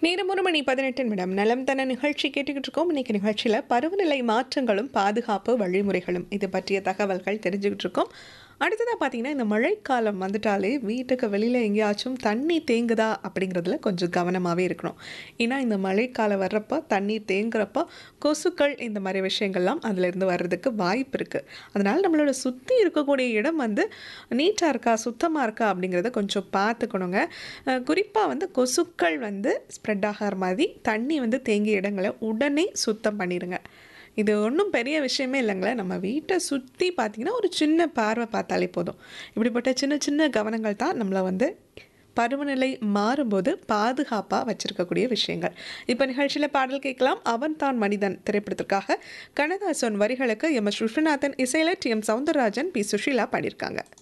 நேரம் ஒரு மணி பதினெட்டு நிமிடம் நலம் தன நிகழ்ச்சி கேட்டுக்கிட்டு இருக்கோம் இன்னைக்கு நிகழ்ச்சியில் பருவநிலை மாற்றங்களும் பாதுகாப்பு வழிமுறைகளும் இது பற்றிய தகவல்கள் தெரிஞ்சுக்கிட்டு இருக்கோம் அடுத்ததாக பார்த்தீங்கன்னா இந்த மழைக்காலம் வந்துட்டாலே வீட்டுக்கு வெளியில் எங்கேயாச்சும் தண்ணி தேங்குதா அப்படிங்கிறதுல கொஞ்சம் கவனமாகவே இருக்கணும் ஏன்னா இந்த மழைக்காலம் வர்றப்போ தண்ணீர் தேங்குறப்போ கொசுக்கள் இந்த மாதிரி விஷயங்கள்லாம் அதிலிருந்து வர்றதுக்கு வாய்ப்பு இருக்குது அதனால் நம்மளோட சுற்றி இருக்கக்கூடிய இடம் வந்து நீட்டாக இருக்கா சுத்தமாக இருக்கா அப்படிங்கிறத கொஞ்சம் பார்த்துக்கணுங்க குறிப்பாக வந்து கொசுக்கள் வந்து ஸ்ப்ரெட் ஆகிற மாதிரி தண்ணி வந்து தேங்கிய இடங்களை உடனே சுத்தம் பண்ணிடுங்க இது ஒன்றும் பெரிய விஷயமே இல்லைங்களே நம்ம வீட்டை சுற்றி பார்த்தீங்கன்னா ஒரு சின்ன பார்வை பார்த்தாலே போதும் இப்படிப்பட்ட சின்ன சின்ன கவனங்கள் தான் நம்மளை வந்து பருவநிலை மாறும்போது பாதுகாப்பாக வச்சிருக்கக்கூடிய விஷயங்கள் இப்போ நிகழ்ச்சியில் பாடல் கேட்கலாம் அவன் தான் மனிதன் திரைப்படத்திற்காக கண்ணதாசன் வரிகளுக்கு எம் எஸ் விஸ்வநாதன் இசையில் T M Soundararajan P Susheela பாடியிருக்காங்க